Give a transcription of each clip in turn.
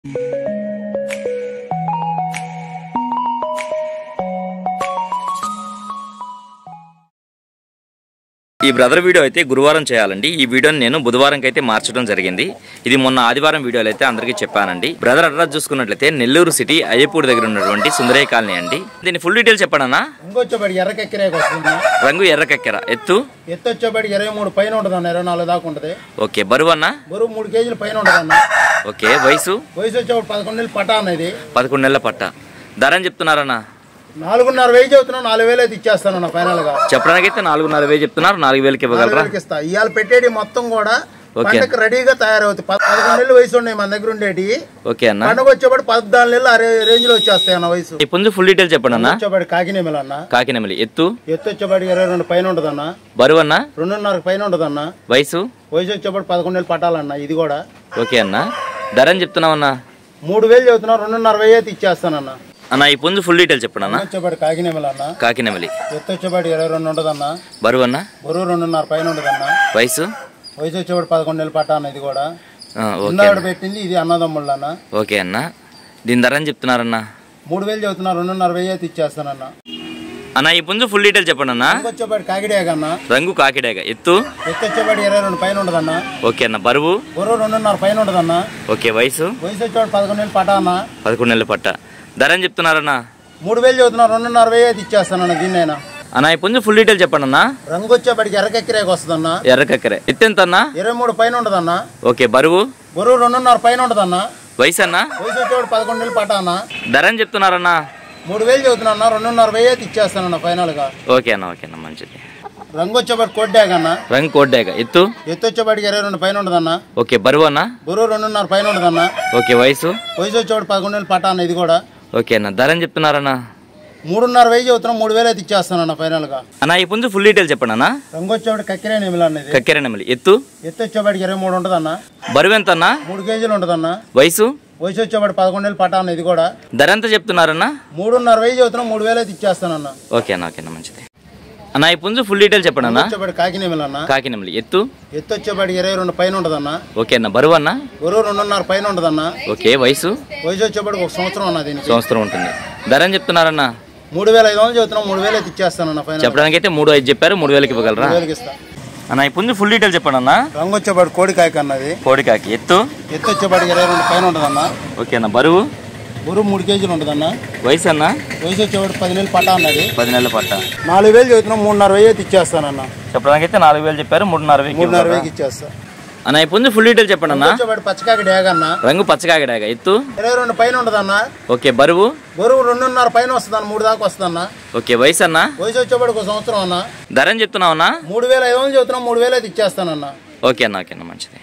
ఈ brother video అయితే గురువారం చేయాలండి ఈ వీడియోని నేను బుధవారంకి అయితే మార్చడం జరిగింది ఇది మొన్న ఆదివారం వీడియోలో అయితే అందరికీ చెప్పానండి బ్రదర్ అడ్రస్ చూసుకున్నట్లయితే నెల్లూరు సిటీ అయ్యపూడి దగ్గర ఉన్నటువంటి సుందరయ్య కాలనీ అండి దీని ఫుల్ డీటెయిల్ చెప్పానా ఇంకొచ్చేబడి ఎర్రకెక్కిరేకి వస్తుంది రంగు ఎర్రకెక్కెర ఎత్తు ఎత్తు వచ్చేబడి ఇరవై మూడు పైన ఉంటుంది అన్న ఇరవై నాలుగు దాకా ఉంటుంది ఓకే బరువు అన్న బరువు మూడు కేజీలు పైన ఉంటుంది అన్న ఓకే వయసు వయసు వచ్చేవాడు పదకొండు నెలలు పటా అనేది పదకొండు నెలల పట్ట ధర అని చెప్తున్నారన్న నాలుగున్నర వెయ్యి చెబుతున్నా నాలుగు వేలు అయితే ఇచ్చేస్తానన్న ఫైనల్ గా చెప్పడానికైతే నాలుగున్నర వేలు చెప్తున్నారు నాలుగు వేలకి నాలుగు ఇవ్వగలరా వేలకి ఇస్తా ఇవాళ పెట్టేటి మొత్తం కూడా ఓకే. పంటకు రెడీగా తయారవుతాయి పద- పదకొండు నెలలు వయసు ఉన్నాయి మన దగ్గర ఉండేటి ఓకే అన్న పండుగ వచ్చేవాడు పద్నాలుగు నెలలు అరే రేంజ్ లో వచ్చేస్తాయి అన్న వయసు ఈ పుంజు ఫుల్ డీటెయిల్ చెప్పండి అన్న వచ్చేవాడి కాకినేమిల అన్న కాకినెమలి ఎత్తు ఎత్తు వచ్చేవాడి ఇరవై రెండు పైన ఉంటుంది అన్న బరువు అన్న రెండున్నర పైన ఉంటుంది అన్న వయసు వయసు వచ్చేవాడు పదకొండు నెలలు పట్టాలన్న ఇది కూడా ఓకే అన్న ధర అని చెప్తున్నామన్నా మూడు వేలు చెబుతున్నా రెండున్నర వెయ్యి అయితే ఇచ్చేస్తానన్న అన్న ఈ పుంజు ఫుల్ డీటెయిల్ చెప్పండి అన్న వచ్చేవాడు కాకినేమిల అన్న కాకినెమలి ఎత్తు వచ్చేవాడు ఇరవై రెండు ఉంటుందన్న బరువు అన్న బరువు రెండున్నర పైన ఉంటుందన్న వయసు వయసు వచ్చేవాడు పదకొండు నెలలు పట్టా అన్న ఇది కూడా ఆ, ఓకే ఉన్నవాడు పెట్టింది ఇది అన్నదమ్ముళ్ళు అన్న ఓకే అన్న దీని ధర అని చెప్తున్నారన్న మూడు వేలు చెబుతున్నా రెండున్నర వెయ్యి అయితే ఇచ్చేస్తానన్న అన్న ఈ పుంజు ఫుల్ డీటెయిల్ చెప్పండి అన్న వచ్చేవాడు కాకిడేగన్న రంగు కాకిడేగ ఎత్తు ఎత్తు వచ్చేవాడు ఇరవై రెండు పైన ఉంటుందన్న ఓకే అన్న బరువు బరువు రెండున్నర పైన ఉంటుందన్న ఓకే వయసు వయసు వచ్చేవాడు పదకొండు నెలలు పట్టా అన్న పదకొండు నెలల పట్ట ధర అని చెప్తున్నారన్న మూడు వేలు చెబుతున్నా రెండున్నర వెయ్యి అయితే ఇచ్చేస్తానన్న దీన్నైనా అన్న ఈ పుంజు ఫుల్ డీటెయిల్ చెప్పండి అన్న రంగు వచ్చేవాడికి ఎర్రకెక్కిరేకి వస్తుందన్న ఎర్రకక్కరే ఎత్తు ఎంత అన్న ఇరవై మూడు పైన ఉంటుందన్న ఓకే బరువు బరువు రెండున్నర పైన ఉంటుందన్న వయసు అన్న వయసు వచ్చేవాడు పదకొండు నెలలు పట్టా అన్న ధర అని చెప్తున్నారన్న మూడు వేలు చెబుతున్నా రెండున్నర వెయ్యి అయితే ఇచ్చేస్తానన్న ఫైనల్ గా ఓకే అన్న ఓకే అన్న మంచిది రంగు వచ్చేవాడు కొడ్డాగన్న రంగు కోడ్డాక ఎత్తు ఎత్తు వచ్చేవాడికి ఇరవై రెండు పైన ఉంటుందన్న ఓకే బరువు అన్న బరువు రెండున్నర పైన ఉంటుందన్న ఓకే వయసు వయసు వచ్చేవాడు పదకొండు నెలలు పట్టా అన్న ఇది కూడా ఓకే అన్న ధర అని చెప్తున్నారన్న మూడున్నర వెయ్యి చెబుతున్నా మూడు వేలు అయితే ఇచ్చేస్తానన్న ఫైనల్ గా అన్న ఈ పుంజు ఫుల్ డీటెయిల్ చెప్పండి అన్న రంగు వచ్చేవాడు కక్కిరే నెమిలి అనేది కక్కెర నెమలి ఎత్తు ఎత్తు వచ్చేవాడికి ఇరవై మూడు ఉంటుందన్న బరువు ఎంత అన్న మూడు కేజీలు ఉంటుందన్న వయసు వయసు వచ్చేవాడు పదకొండు నెలలు పట్టా అన్న ఇది కూడా ధర ఎంత చెప్తున్నారన్న మూడున్నర వెయ్యి చెబుతున్నా మూడు వేలు అయితే ఇచ్చేస్తానన్న ఓకే అన్న ఓకే అన్న మంచిది అన్న ఈ పుంజు ఫుల్ డీటెయిల్ చెప్పండి అన్న వచ్చేవాడు కాకి నెమిలి అన్న కాకి నెమలి ఎత్తు ఎత్తు వచ్చేవాడికి ఇరవై రెండు పైన ఉంటుందన్న ఓకే అన్న బరువు అన్న బరువు రెండున్నర పైన ఉంటుందన్న ఓకే వయసు వయసు వచ్చేవాడికి ఒక సంవత్సరం అన్న దీనికి సంవత్సరం ఉంటుంది ధర అని చెప్తున్నారన్న మూడు వేల ఐదు వందలు చెబుతున్నా మూడు వేలు అయితే ఇచ్చేస్తానన్న ఫైనల్ చెప్పడానికి అయితే మూడు ఐదు చెప్పారు మూడు వేలకి ఇవ్వగలరా మూడు వేలకి ఇస్తా అన్న ఈ పుంజు ఫుల్ డీటెయిల్ చెప్పండి అన్న రంగు వచ్చేవాడు కోడికాయకి అన్నది కోడికాకి ఎత్తు ఎత్తు వచ్చేవాడికి ఇరవై రెండు పైన ఉంటుందన్న ఓకే అన్న బరువు బరువు మూడు కేజీలు ఉంటుందన్న వయసు అన్న వయసు వచ్చేవాడు పది నెలలు పట్టా అన్నది పది నెలల పట్ట నాలుగు వేలు చెబుతున్నా మూడున్నర వెయ్యి అయితే ఇచ్చేస్తానన్న చెప్పడానికి అయితే నాలుగు వేలు చెప్పారు మూడున్నర వేలు మూడున్నర వెయ్యికి ఇచ్చేస్తా అన్న ఈ పుంజు ఫుల్ డీటెయిల్ చెప్పండి అన్న వచ్చేవాడు పచ్చకాకి డేగన్న రంగు పచ్చకాగడాక ఎత్తు ఇరవై రెండు పైన ఉంటుందన్న ఓకే బరువు బరువు రెండున్నర పైన వస్తుందన్న మూడు దాకా వస్తుందన్న ఓకే వయసు అన్న వయసు వచ్చేవాడికి ఒక సంవత్సరం అన్న ధర అని చెప్తున్నావు అన్న మూడు వేల ఐదు వందలు చెబుతున్నా మూడు వేలు అయితే ఇచ్చేస్తానన్న ఓకే అన్న ఓకే అన్న మంచిది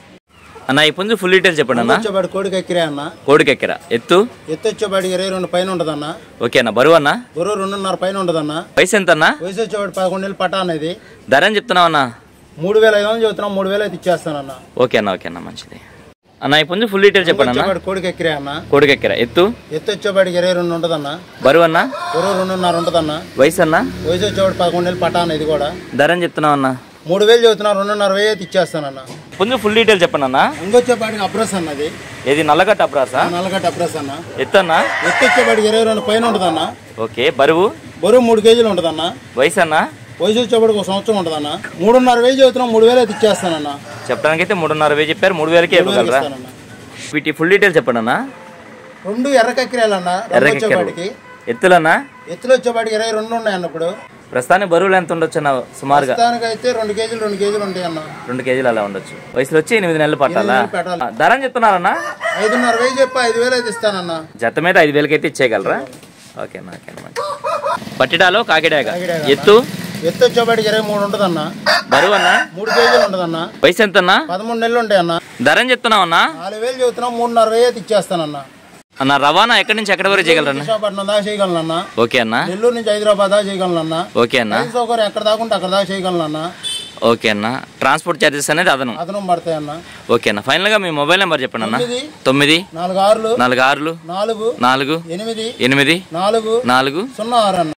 అన్న ఈ పుంజు ఫుల్ డీటెయిల్ చెప్పండి అన్న వచ్చేవాడు కోడికి ఎక్కిరే అన్న కోడికెక్కర ఎత్తు ఎత్తు వచ్చేవాడికి ఇరవై రెండు పైన ఉంటుందన్న ఓకే అన్న బరువు అన్న బరువు రెండున్నర పైన ఉంటుందన్న వయసు ఎంత అన్న వయసు వచ్చేవాడు పదకొండు నెలలు పట్టా అనేది ధర అని చెప్తున్నావు అన్న మూడు వేల ఐదు వందలు చెబుతున్నా మూడు వేలు అయితే ఇచ్చేస్తానన్న ఓకే అన్న ఓకే అన్న మంచిది అన్న ఈ పుంజు ఫుల్ డీటెయిల్ చెప్పండి అన్న వచ్చేవాడు కోడికి ఎక్కిరే అన్న కోడికెక్కర ఎత్తు ఎత్తు వచ్చేవాడికి ఇరవై రెండు ఉంటుందన్న బరువు అన్న బరువు రెండున్నర ఉంటుందన్న వయసు అన్న వయసు వచ్చేవాడు పదకొండు నెలలు పట్టా అన్న ఇది కూడా ధర అని చెప్తున్నావు అన్న మూడు వేలు చెబుతున్నా రెండున్నర వెయ్యి అయితే ఇచ్చేస్తానన్న పుంజు ఫుల్ డీటెయిల్ చెప్పండి అన్న ఇంకొచ్చేపాటికి అప్రస్ అన్నది ఏది నల్లగట్ట అప్రాసా నల్లగడ్డ అప్రస్ అన్న ఎత్తు అన్న ఎత్తు వచ్చేపాటికి ఇరవై రెండు పైన ఉంటుందన్న ఓకే బరువు బరువు మూడు కేజీలు ఉంటుందన్న వయసు అన్న వయసు వచ్చేపాటికి ఒక సంవత్సరం ఉంటుందన్న మూడున్నర వెయ్యి చెబుతున్నా మూడు వేలు అయితే ఇచ్చేస్తానన్న చెప్పడానికి అయితే మూడున్నర వేలు చెప్పారు మూడు వేలకే మూడు వేలకి ఇవ్వగలరా ఇస్తానన్న వీటి ఫుల్ డీటెయిల్ చెప్పండి అన్న రెండు ఎర్రకక్కిరాలన్న ఎర్రకెక్కరు వచ్చేపాటికి ఎత్తులన్నా ఎత్తులు వచ్చేపాటికి ఇరవై రెండు ఉన్నాయి అన్నప్పుడు ప్రస్తుతానికి బరువులు ఎంత ఉండొచ్చు అన్న సుమారుగా ప్రస్తుతానికి అయితే రెండు కేజీలు రెండు కేజీలు ఉంటాయి అన్న రెండు కేజీలు అలా ఉండొచ్చు వయసులో వచ్చి ఎనిమిది నెలలు పట్టాలా నెలలు పెట్టాలి. ఆ, ధర అని చెప్తున్నారన్నా ఐదున్నర వెయ్యి చెప్పి ఐదు వేలు అయితే ఇస్తానన్న జత మీద ఐదు వేలకి అయితే ఇచ్చేయగలరా ఓకే అన్న ఓకే అన్న మంచి పట్టిడాలో కాకిడాక కాకిడాక. ఎత్తు ఎత్తు వచ్చేపాటికి ఇరవై మూడు ఉంటుందన్న బరువు అన్న మూడు కేజీలు ఉంటుందన్న వయసు ఎంత అన్న పదమూడు నెలలు ఉంటాయి అన్న ధర అని చెప్తున్నావు అన్న నాలుగు వేలు చెబుతున్నాం మూడున్నర వెయ్యి అయితే ఇచ్చేస్తానన్న అన్న రవాణా ఎక్కడి నుంచి ఎక్కడి వరకు చేయగలరన్న విశాఖపట్నం దాకా చేయగలనన్న ఓకే అన్న నెల్లూరు నుంచి హైదరాబాద్ దాకా చేయగలనన్న ఓకే అన్న రైలు సౌకర్యం ఎక్కడ దాకా ఉంటే అక్కడ దాకా చేయగలనన్న ఓకే అన్న ట్రాన్స్పోర్ట్ ఛార్జెస్ అనేది అదనం అదనం పడతాయన్న ఓకే అన్న ఫైనల్గా మీ మొబైల్ నెంబర్ చెప్పండి అన్న తొమ్మిది తొమ్మిది నాలుగు ఆరులు నాలుగు ఆరులు నాలుగు నాలుగు ఎనిమిది ఎనిమిది నాలుగు నాలుగు సున్నా ఆరు అన్న